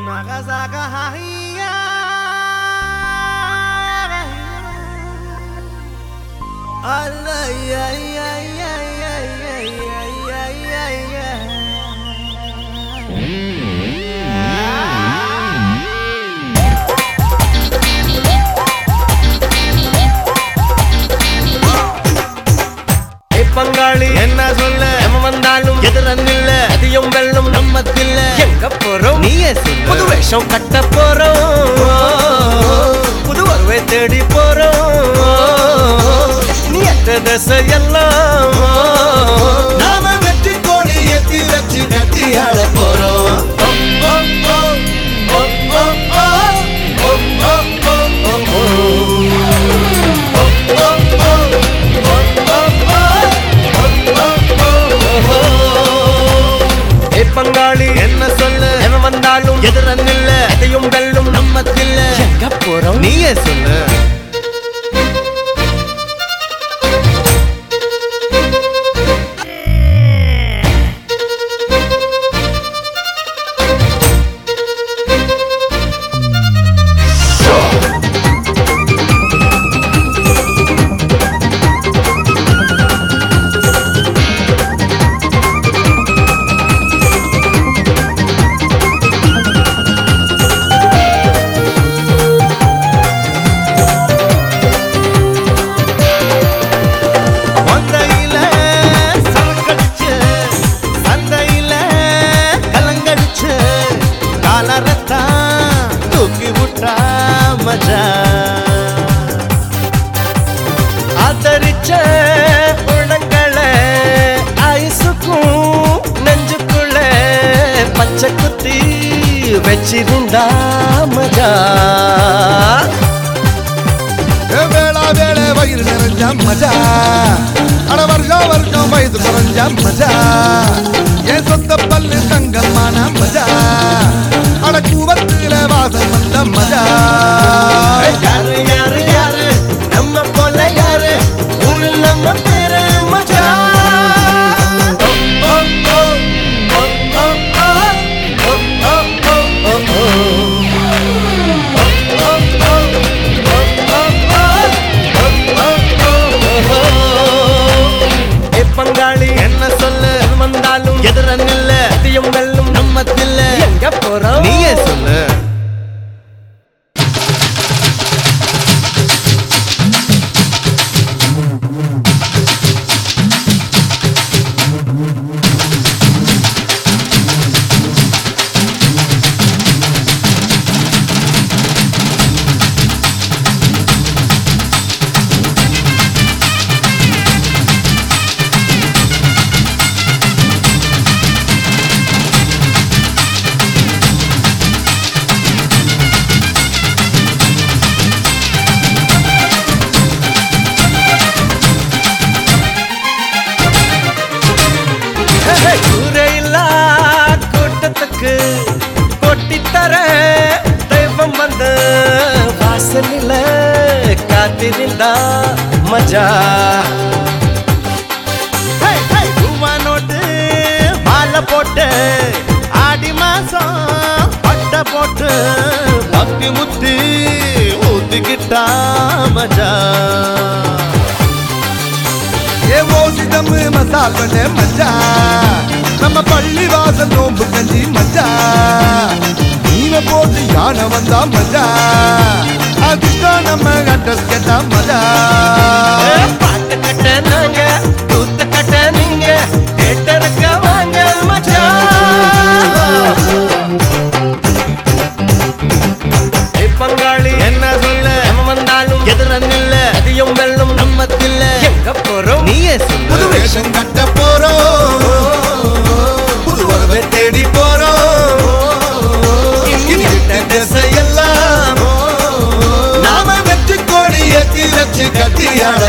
ஏய் பங்காளி என்ன சொல்ல நம்ம வந்தாலும் எதிரன் இல்ல அதிகம் வெள்ளம் நம்ம தில்ல எங்க போறோம் நீயே சொல்லு புது வேஷம் கட்ட போறோம் புது வரவை தேடி போறோம் நீ எத்த திசையெல்லாம் நாம வெற்றி கோடி எத்தி வச்சு கட்டி ஆட போறோம் ஏய் பங்காளி என்ன சொல்ல எவன் வந்தாலும் எதிரன் இல்ல எதையும் வெல்லும் நம்ம தில்ல எங்க போறோம் நீயே சொல்லு மந்தையில சரக்கடிச்சு சந்தையில கலங்கடிச்சு காலரத்தான் தூக்கி விட்டா மஜா ஆதரிச்ச உள்ளங்களை ஐசுக்கும் நெஞ்சுக்குள்ள பச்சை குத்தி வச்சிருந்தா மஜா வேளா வேளை வயிறு நிறைஞ்ச மஜா அட வருஷம் வருஷம் வயது குறைஞ்ச மஜா என் சொந்த பல்லு தங்கமான மஜா அட கூவத்துல வாசம் வந்த மஜா யாரு யாரு யாரு நம்ம போல யாரு உள்ள நம்ம பேரு மஜா ஓ, ஓ, ஓ, ஓ, ஓ, ஓ, ஓ, ஓ, ஓ, ஓ. ஏய் பங்காளி என்ன சொல்லு எவன் வந்தாலும் எதிரன் இல்ல எதையும் வெல்லும் நம்ம தில்ல எங்க போறோம் நீயே சொல்லு கூரையில்லா கூட்டத்துக்கு கொட்டித்தர தெய்வம் வந்து வாசலில காத்திருந்தா மஜா ஹே, ஹே, ரூபா நோட்டு மாலை போட்டு ஆடி மாசம் பட்டை போட்டு பக்தி முத்தி ஊத்திக்கிட்டா மஜா ஏ ஓசி தம்மு மசால் பண்ண மஜா நம்ம பள்ளி வாசல் நோம்பு கஞ்சி மஜா மீன போட்டு யானை வந்தா மஜா அதுதான் நம்ம அட்ரஸ் கேட்டா மஜா பாட்டு கட்ட நாங்க கூத்த கட்ட நீங்க கேட்டறக்க வாங்க மஜா ஏய் பங்காளி என்ன சொல்ல எவன் வந்தாலும் எதிரன் இல்ல எதையும் வெல்லும் நம்ம தில்ல எங்க போறோம் நீயே புது சொல்லு வேஷம் கட்ட போறோம் புது உறவை தேடி போறோம் இனி விட்ட திசையெல்லாம் நாம வெற்றி கோடி எத்தி வச்சு கட்டி ஆட